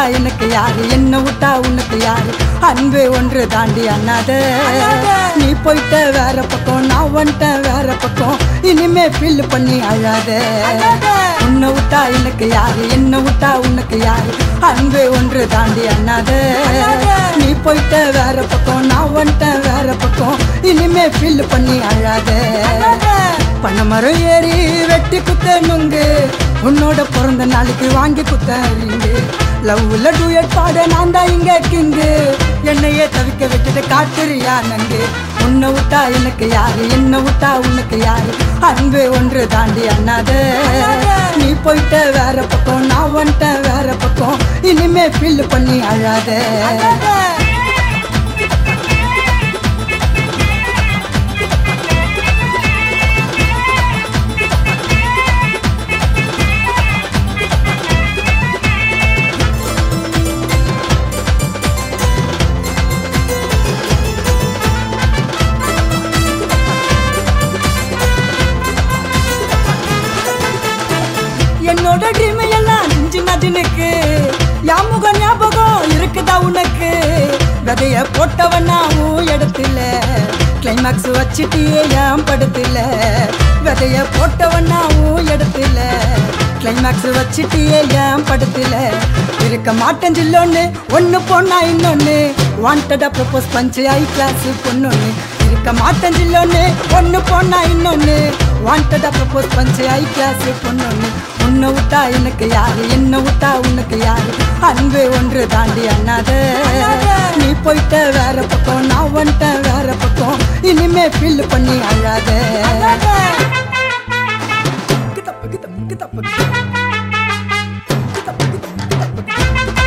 எனக்கு யாரு என்ன விட்டா உனக்கு யாரு அன்பு ஒன்று தாண்டி அண்ணாத நீ போயிட்ட வேற பக்கம் நான் வந்துட்டேன் வேற பக்கம் இனிமே ஃபீல் பண்ணி அழாத உன்னை விட்டா எனக்கு யாரு என்ன விட்டா உனக்கு யாரு அன்பு ஒன்று தாண்டி அண்ணாத நீ போயிட்ட வேற பக்கம் நான் வந்துட்டேன் வேற பக்கம் இனிமே ஃபீல் பண்ணி அழாத பணமரம் ஏறி வெட்டி குத்த நுங்கு உன்னோட பிறந்த நாளைக்கு வாங்கி குத்த ரிங்கு லவ்ல டூயட் பாட நான் தான் இங்க கிங்கு என்னையே தவிக்க விட்டுட்டு காட்டுறியா நங்கு உன்னை விட்டா எனக்கு யாரு என்ன விட்டா உனக்கு யாரு அன்பு ஒன்று தாண்டி அண்ணாத நீ போயிட்ட வேற பக்கம் நான் வந்துட்டேன் வேற பக்கம் இனிமே ஃபீல் பண்ணி அழாத என்னோட ட்ரீம் எல்லாம் நெஞ்சு நதினுக்கு யாமுக ஞாபகம் இருக்குதா உனக்கு விதைய போட்டவனாவும் இடத்துல கிளைமாக்ஸ் வச்சுட்டியே ஏன் படத்துல விதைய போட்டவனாவும் இடத்துல கிளைமாக்ஸ் வச்சுட்டியே ஏன் படத்துல இருக்க மாட்டேன் ஜில்லொன்னு ஒன்று பொண்ணா இன்னொன்னு வாண்டடா ப்ரப்போஸ் பஞ்சு ஐ கிளாஸ் பொண்ணொன்னு இருக்க மாட்டேன் ஜில்லொன்னு ஒன்று பொண்ணா இன்னொன்னு வாண்டடா ப்ரப்போஸ் பஞ்சு ஐ கிளாஸ் பொண்ணொன்னு உன்னை விட்டா எனக்கு யாரு என்ன விட்டா உனக்கு யாரு அன்பு ஒன்று தாண்டி அண்ணாத நீ போயிட்ட வேற பக்கம் நான் வந்துட்டேன் வேற பக்கம் இனிமே ஃபீல் பண்ணி அழாத கிதப்பு, கிதப்பு, கிதப்பு, கிதப்பு. கிதப்பு, கிதப்பு, கிதப்பு, கிதப்பு.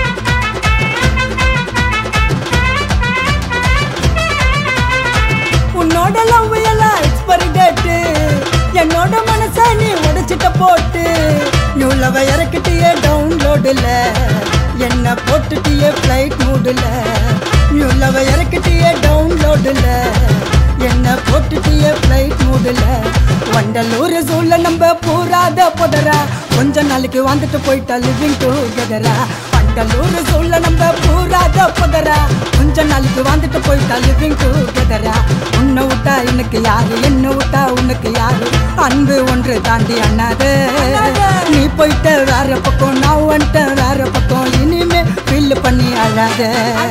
உன்னோட லவ் எல்லாம் எக்ஸ்பைரி டேட்டு என்னோட மனச நீ உடைச்சிட்ட போட்டு நியூ லவ் இறக்கிட்டியே டவுன்லோடுல என்ன போட்டுட்டியே ஃப்ளைட் மூடுல நியூ லவ் இறக்கிட்டியே டவுன்லோடுல என்ன போட்டுட்டியே ஃப்ளைட் மூடுல வண்டலூர் சூழல நம்ம பூராத புடரா கொஞ்ச நாளைக்கு வந்துட்டு போயிட்டா லிவிங் டுகெதரா வண்டலூர் சூழல நம்ம பூராத புடரா கொஞ்ச நாளைக்கு வந்துட்டு போயிட்டா லிவிங் டுகெதரா உன்னை விட்டா எனக்கு யாரு என்ன விட்டா உனக்கு யாரு அன்பு ஒன்று தாண்டி அண்ணாத நீ போயிட்ட வேற பக்கம் நான் வந்துட்டேன் வேற பக்கம் இனிமே ஃபீல் பண்ணி அழாத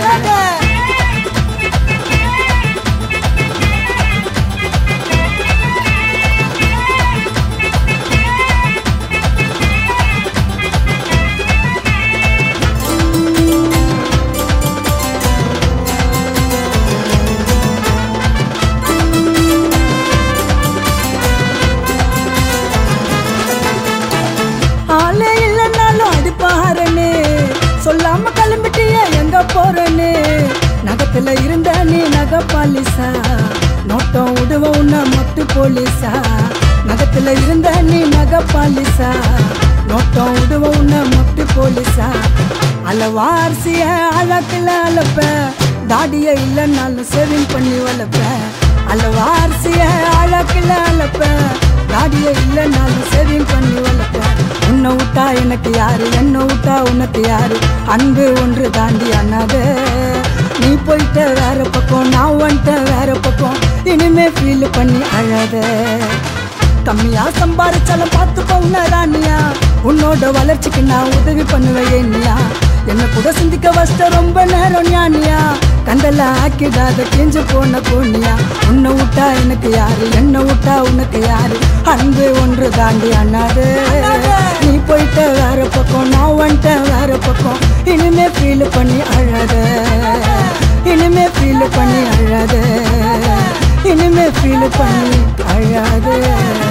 ஆளே இல்லைன்னாலும் அது பாருன்னு சொல்லாம கிளம்பிட்டிய எங்க போறேன்னு நகத்துல இருந்த நீ நகை பாலிசா நோட்டம் உடுவ உன்ன மொட்டு போலீஸா நகத்துல இருந்த நீ நகை பாலிசா நோட்டம் உடுவ உன்ன மொட்டு போலீஸா அளவார்சிய அழக்குல அழப்ப தாடிய இல்லைன்னாலும் சேவிங் பண்ணி வளர்ப்ப அளவார்சிய அழக்குல அழப்ப தாடிய இல்லைன்னாலும் சேவிங் பண்ணி வளர்ப்ப உன்னை விட்டா எனக்கு யாரு என்ன விட்டா உனக்கு யாரு அன்பு ஒன்று தாண்டி அண்ணாத நீ போயிட்ட வேற பக்கம் நான் வந்துட்டேன் வேற பக்கம் இனிமே ஃபீல் பண்ணி அழாத கம்மியா சம்பாரிச்சாலும் பார்த்து போன ராணியா உன்னோட வளர்ச்சிக்கு நான் உதவி பண்ணுவேன் என்னையா என்ன கூட சிந்திக்க வச்சிட்ட ரொம்ப நேரம் ஞானியா கண்டல ஆக்கிடாத கிஞ்சு போன கோணியா உன்னை விட்டா எனக்கு யாரு என்ன விட்டா உனக்கு யாரு அன்பு ஒன்று தாண்டி அண்ணாது நீ போயிட்ட வேற பக்கம் நான் வந்துட்டேன் வேற பக்கம் இனிமே ஃபீல் பண்ணி அழாத இனிமே ஃபீல் பண்ணி அழாத இனிமே ஃபீல் பண்ணி அழாத